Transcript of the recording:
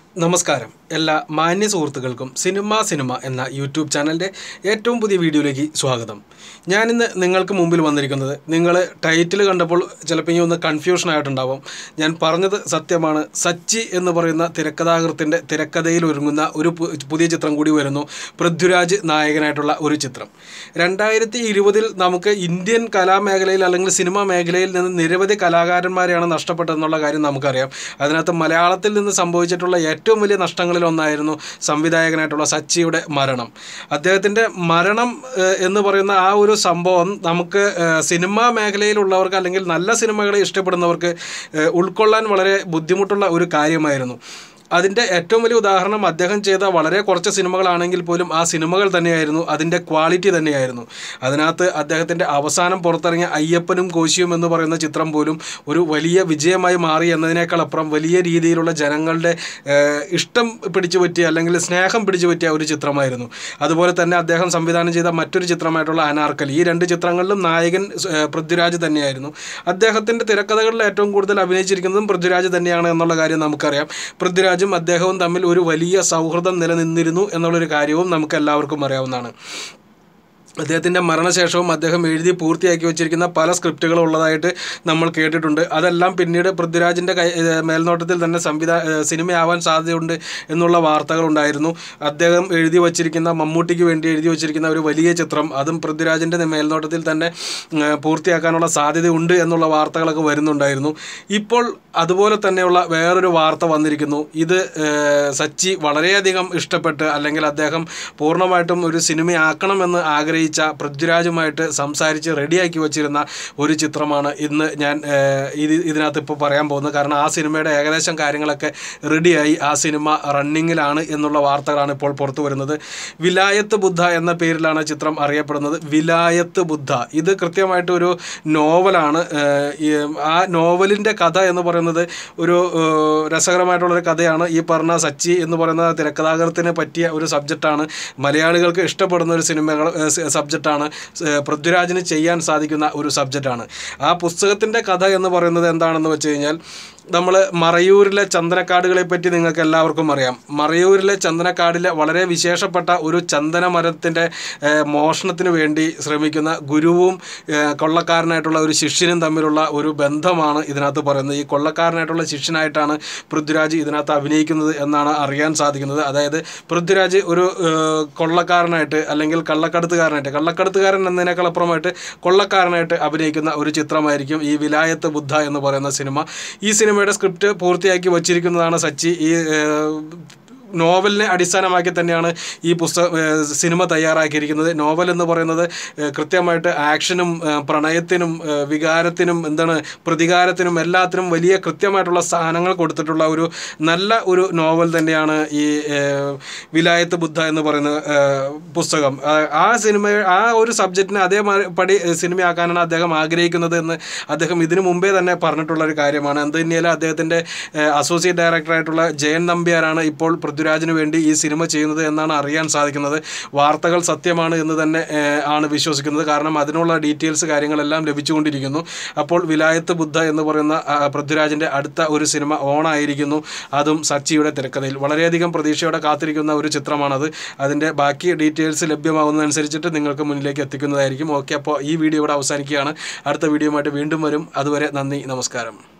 നമസ്കാരം എല്ലാ മാന്യ സുഹൃത്തുക്കൾക്കും സിനിമ സിനിമ എന്ന യൂട്യൂബ് ചാനലിൻ്റെ ഏറ്റവും പുതിയ വീഡിയോയിലേക്ക് സ്വാഗതം ഞാനിന്ന് നിങ്ങൾക്ക് മുമ്പിൽ വന്നിരിക്കുന്നത് നിങ്ങൾ ടൈറ്റിൽ കണ്ടപ്പോൾ ചിലപ്പോൾ ഇനി ഒന്ന് കൺഫ്യൂഷൻ ആയിട്ടുണ്ടാവും ഞാൻ പറഞ്ഞത് സത്യമാണ് സച്ചി എന്ന് പറയുന്ന തിരക്കഥാകൃത്തിൻ്റെ തിരക്കഥയിൽ ഒരുങ്ങുന്ന ഒരു പു- പുതിയ ചിത്രം കൂടി വരുന്നു പൃഥ്വിരാജ് നായകനായിട്ടുള്ള ഒരു ചിത്രം രണ്ടായിരത്തി ഇരുപതിൽ നമുക്ക് ഇന്ത്യൻ കലാമേഖലയിൽ അല്ലെങ്കിൽ സിനിമാ മേഖലയിൽ നിന്ന് നിരവധി കലാകാരന്മാരെയാണ് നഷ്ടപ്പെട്ടതെന്നുള്ള കാര്യം നമുക്കറിയാം അതിനകത്ത് മലയാളത്തിൽ നിന്ന് സംഭവിച്ചിട്ടുള്ള ഏറ്റവും വലിയ നഷ്ടങ്ങളിൽ ഒന്നായിരുന്നു സംവിധായകനായിട്ടുള്ള സച്ചിയുടെ മരണം അദ്ദേഹത്തിൻ്റെ മരണം ഏഹ്, എന്ന് പറയുന്ന ആ ഒരു സംഭവം നമുക്ക് ഏഹ്, സിനിമാ മേഖലയിലുള്ളവർക്ക് അല്ലെങ്കിൽ നല്ല സിനിമകളെ ഇഷ്ടപ്പെടുന്നവർക്ക് ഏഹ്, ഉൾക്കൊള്ളാൻ വളരെ ബുദ്ധിമുട്ടുള്ള ഒരു കാര്യമായിരുന്നു അതിൻ്റെ ഏറ്റവും വലിയ ഉദാഹരണം അദ്ദേഹം ചെയ്ത വളരെ കുറച്ച് സിനിമകളാണെങ്കിൽ പോലും ആ സിനിമകൾ തന്നെയായിരുന്നു അതിൻ്റെ ക്വാളിറ്റി തന്നെയായിരുന്നു അതിനകത്ത് അദ്ദേഹത്തിൻ്റെ അവസാനം പുറത്തിറങ്ങിയ അയ്യപ്പനും കോശിയും എന്ന് പറയുന്ന ചിത്രം പോലും ഒരു വലിയ വിജയമായി മാറി എന്നതിനേക്കാൾ അപ്പുറം വലിയ രീതിയിലുള്ള ജനങ്ങളുടെ ഏഹ്, ഇഷ്ടം പിടിച്ചു പറ്റിയ അല്ലെങ്കിൽ സ്നേഹം പിടിച്ചു പറ്റിയ ഒരു ചിത്രമായിരുന്നു അതുപോലെ തന്നെ അദ്ദേഹം സംവിധാനം ചെയ്ത മറ്റൊരു ചിത്രമായിട്ടുള്ള അനാർക്കലി ഈ രണ്ട് ചിത്രങ്ങളിലും നായകൻ ഏഹ്, പൃഥ്വിരാജ് തന്നെയായിരുന്നു അദ്ദേഹത്തിൻ്റെ തിരക്കഥകളിൽ ഏറ്റവും കൂടുതൽ അഭിനയിച്ചിരിക്കുന്നതും പൃഥ്വിരാജ് തന്നെയാണ് എന്നുള്ള കാര്യം നമുക്കറിയാം പൃഥ്വിരാജും അദ്ദേഹവും തമ്മിൽ ഒരു വലിയ സൗഹൃദം നിലനിന്നിരുന്നു എന്നുള്ളൊരു കാര്യവും നമുക്ക് എല്ലാവർക്കും അറിയാവുന്നതാണ് അദ്ദേഹത്തിൻ്റെ മരണശേഷവും അദ്ദേഹം എഴുതി പൂർത്തിയാക്കി വെച്ചിരിക്കുന്ന പല സ്ക്രിപ്റ്റുകളും ഉള്ളതായിട്ട് നമ്മൾ കേട്ടിട്ടുണ്ട് അതെല്ലാം പിന്നീട് പൃഥ്വിരാജിൻ്റെ കൈ ഏഹ് മേൽനോട്ടത്തിൽ തന്നെ സംവിധാ ഏഹ് സിനിമയാവാൻ സാധ്യതയുണ്ട് എന്നുള്ള വാർത്തകളുണ്ടായിരുന്നു അദ്ദേഹം എഴുതി വച്ചിരിക്കുന്ന മമ്മൂട്ടിക്ക് വേണ്ടി എഴുതി വച്ചിരിക്കുന്ന ഒരു വലിയ ചിത്രം അതും പൃഥ്വിരാജിൻ്റെ മേൽനോട്ടത്തിൽ തന്നെ ഏഹ് പൂർത്തിയാക്കാനുള്ള സാധ്യതയുണ്ട് എന്നുള്ള വാർത്തകളൊക്കെ വരുന്നുണ്ടായിരുന്നു ഇപ്പോൾ അതുപോലെ തന്നെയുള്ള വേറൊരു വാർത്ത വന്നിരിക്കുന്നു ഇത് ഏഹ് സച്ചി വളരെയധികം ഇഷ്ടപ്പെട്ട് അല്ലെങ്കിൽ അദ്ദേഹം പൂർണ്ണമായിട്ടും ഒരു സിനിമയാക്കണമെന്ന് ആഗ്രഹിച്ച പൃഥ്വിരാജുമായിട്ട് സംസാരിച്ച് റെഡിയാക്കി വച്ചിരുന്ന ഒരു ചിത്രമാണ് ഇന്ന് ഞാൻ ഏഹ്, ഇത് ഇതിനകത്ത് ഇപ്പോൾ പറയാൻ പോകുന്നത് കാരണം ആ സിനിമയുടെ ഏകദേശം കാര്യങ്ങളൊക്കെ റെഡിയായി ആ സിനിമ റണ്ണിങ്ങിലാണ് എന്നുള്ള വാർത്തകളാണ് ഇപ്പോൾ പുറത്തു വരുന്നത് വിലായത്ത് ബുദ്ധ എന്ന പേരിലാണ് ചിത്രം അറിയപ്പെടുന്നത് വിലായത്ത് ബുദ്ധ ഇത് കൃത്യമായിട്ട് ഒരു നോവലാണ് ഏഹ്, ഈ ആ നോവലിൻ്റെ കഥ എന്ന് പറയുന്നത് ഒരു ഏഹ്, രസകരമായിട്ടുള്ളൊരു കഥയാണ് ഈ പറഞ്ഞ സച്ചി എന്ന് പറയുന്ന തിരക്കഥാകൃത്തിന് പറ്റിയ ഒരു സബ്ജക്റ്റാണ് മലയാളികൾക്ക് ഇഷ്ടപ്പെടുന്ന ഒരു സിനിമകൾ ഏഹ്, സബ്ജക്റ്റാണ് ഏഹ്, പൃഥ്വിരാജിന് ചെയ്യാൻ സാധിക്കുന്ന ഒരു സബ്ജക്റ്റാണ് ആ പുസ്തകത്തിൻ്റെ കഥ എന്ന് പറയുന്നത് എന്താണെന്ന് വെച്ച് കഴിഞ്ഞാൽ നമ്മൾ മറയൂരിലെ ചന്ദനക്കാടുകളെ പറ്റി നിങ്ങൾക്ക് എല്ലാവർക്കും അറിയാം മറയൂരിലെ ചന്ദനക്കാടിലെ വളരെ വിശേഷപ്പെട്ട ഒരു ചന്ദന മരത്തിൻ്റെ ഏഹ്, മോഷണത്തിന് വേണ്ടി ശ്രമിക്കുന്ന ഗുരുവും ഏഹ്, കൊള്ളക്കാരനായിട്ടുള്ള ഒരു ശിഷ്യനും തമ്മിലുള്ള ഒരു ബന്ധമാണ് ഇതിനകത്ത് പറയുന്നത് ഈ കൊള്ളക്കാരനായിട്ടുള്ള ശിഷ്യനായിട്ടാണ് പൃഥ്വിരാജ് ഇതിനകത്ത് അഭിനയിക്കുന്നത് എന്നാണ് അറിയാൻ സാധിക്കുന്നത് അതായത് പൃഥ്വിരാജ് ഒരു ഏഹ്, കൊള്ളക്കാരനായിട്ട് അല്ലെങ്കിൽ കള്ളക്കടത്തുകാരനായിട്ട് കള്ളക്കടത്തുകാരൻ എന്നതിനേക്കാൾ അപ്പുറമായിട്ട് കൊള്ളക്കാരനായിട്ട് അഭിനയിക്കുന്ന ഒരു ചിത്രമായിരിക്കും ഈ വിലായത്ത് ബുദ്ധ എന്ന് പറയുന്ന സിനിമ ഈ സിനിമയുടെ സ്ക്രിപ്റ്റ് പൂർത്തിയാക്കി വച്ചിരിക്കുന്നതാണ് സച്ചി ഈ ഏഹ്, നോവലിനെ അടിസ്ഥാനമാക്കി തന്നെയാണ് ഈ പുസ്തകം ഏഹ്, സിനിമ തയ്യാറാക്കിയിരിക്കുന്നത് നോവൽ എന്ന് പറയുന്നത് ഏഹ്, കൃത്യമായിട്ട് ആക്ഷനും ഏഹ്, പ്രണയത്തിനും ഏഹ്, വികാരത്തിനും എന്താണ് പ്രതികാരത്തിനും എല്ലാത്തിനും വലിയ കൃത്യമായിട്ടുള്ള സ്ഥാനങ്ങൾ കൊടുത്തിട്ടുള്ള ഒരു നല്ല ഒരു നോവൽ തന്നെയാണ് ഈ ഏഹ്, വിലായത്ത് ബുദ്ധ എന്ന് പറയുന്ന ഏഹ്, പുസ്തകം ആ- ആ സിനിമ ആ ഒരു സബ്ജക്റ്റിനെ അതേ പടി സിനിമയാക്കാനാണ് അദ്ദേഹം ആഗ്രഹിക്കുന്നത് എന്ന് അദ്ദേഹം ഇതിനു മുമ്പേ തന്നെ പറഞ്ഞിട്ടുള്ള ഒരു കാര്യമാണ് എന്ത് തന്നെയാലും അദ്ദേഹത്തിൻ്റെ അസോസിയേറ്റ് ഡയറക്ടറായിട്ടുള്ള ജയൻ നമ്പ്യാരാണ് ഇപ്പോൾ പൃഥ്വിരാജിന് വേണ്ടി ഈ സിനിമ ചെയ്യുന്നത് എന്നാണ് അറിയാൻ സാധിക്കുന്നത് വാർത്തകൾ സത്യമാണ് എന്ന് തന്നെ ഏഹ്, ആണ് വിശ്വസിക്കുന്നത് കാരണം അതിനുള്ള ഡീറ്റെയിൽസ് കാര്യങ്ങളെല്ലാം ലഭിച്ചുകൊണ്ടിരിക്കുന്നു അപ്പോൾ വിലായത്ത് ബുദ്ധ എന്ന് പറയുന്ന ആ, പൃഥ്വിരാജിൻ്റെ അടുത്ത ഒരു സിനിമ ഓണായിരിക്കുന്നു അതും സച്ചിയുടെ തിരക്കഥയിൽ വളരെയധികം പ്രതീക്ഷയോടെ കാത്തിരിക്കുന്ന ഒരു ചിത്രമാണത് അതിൻ്റെ ബാക്കി ഡീറ്റെയിൽസ് ലഭ്യമാകുന്നതനുസരിച്ചിട്ട് നിങ്ങൾക്ക് മുന്നിലേക്ക് എത്തിക്കുന്നതായിരിക്കും ഓക്കെ അപ്പോൾ ഈ വീഡിയോ ഇവിടെ അവസാനിക്കുകയാണ് അടുത്ത വീഡിയോയുമായിട്ട് വീണ്ടും വരും അതുവരെ നന്ദി നമസ്കാരം